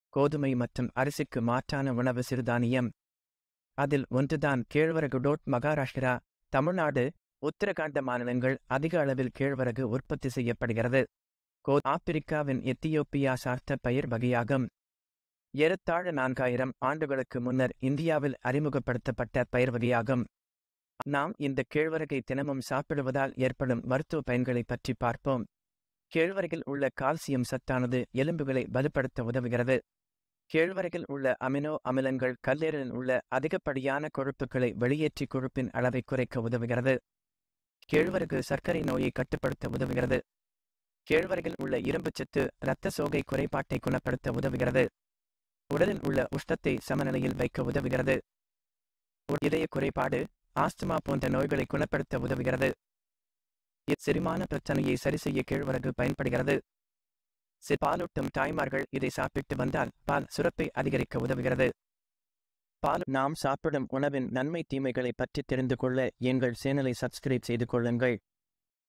கோதுமை மற்றும் அரிசிக்கு மாற்றான உணவு சிறுதானியம் அதில் ஒன்றுதான் கேழ்வரகு டோட் மகாராஷ்டிரா தமிழ்நாடு உத்தரகாண்ட மாநிலங்கள் அதிக அளவில் கேழ்வரகு உற்பத்தி செய்யப்படுகிறது கோ ஆப்பிரிக்காவின் எத்தியோப்பியா சார்ந்த பயிர் வகையாகும் ஏறத்தாழ நான்காயிரம் ஆண்டுகளுக்கு முன்னர் இந்தியாவில் அறிமுகப்படுத்தப்பட்ட பயிர் வகையாகும் நாம் இந்த கேழ்வரகை தினமும் சாப்பிடுவதால் ஏற்படும் மருத்துவ பயன்களை பற்றி பார்ப்போம் கேழ்வரகில் உள்ள கால்சியம் சத்தானது எலும்புகளை வலுப்படுத்த உதவுகிறது கேழ்வரகில் உள்ள அமினோ அமிலங்கள் கல்லீரலில் உள்ள அதிகப்படியான கொழுப்புகளை வெளியேற்றி கொழுப்பின் அளவை குறைக்க உதவுகிறது கேழ்வரகு சர்க்கரை நோயை கட்டுப்படுத்த உதவுகிறது கேழ்வரகில் உள்ள இரும்புச்சத்து இரத்த சோகை குறைபாட்டை குணப்படுத்த உதவுகிறது உடலில் உள்ள உஷ்ணத்தை சமநிலையில் வைக்க உதவுகிறது இதய குறைபாடு ஆஸ்துமா போன்ற நோய்களை குணப்படுத்த உதவுகிறது இச்செரிமான பிரச்சனையை சரிசெய்ய கேழ்வரகு பயன்படுகிறது பாலூட்டும் தாய்மார்கள் இதை சாப்பிட்டு வந்தால் பால் சுரப்பை அதிகரிக்க உதவுகிறது பால் நாம் சாப்பிடும் உணவின் நன்மை தீமைகளை பற்றி தெரிந்து கொள்ள எங்கள் சேனலை சப்ஸ்கிரைப் செய்து கொள்ளுங்கள்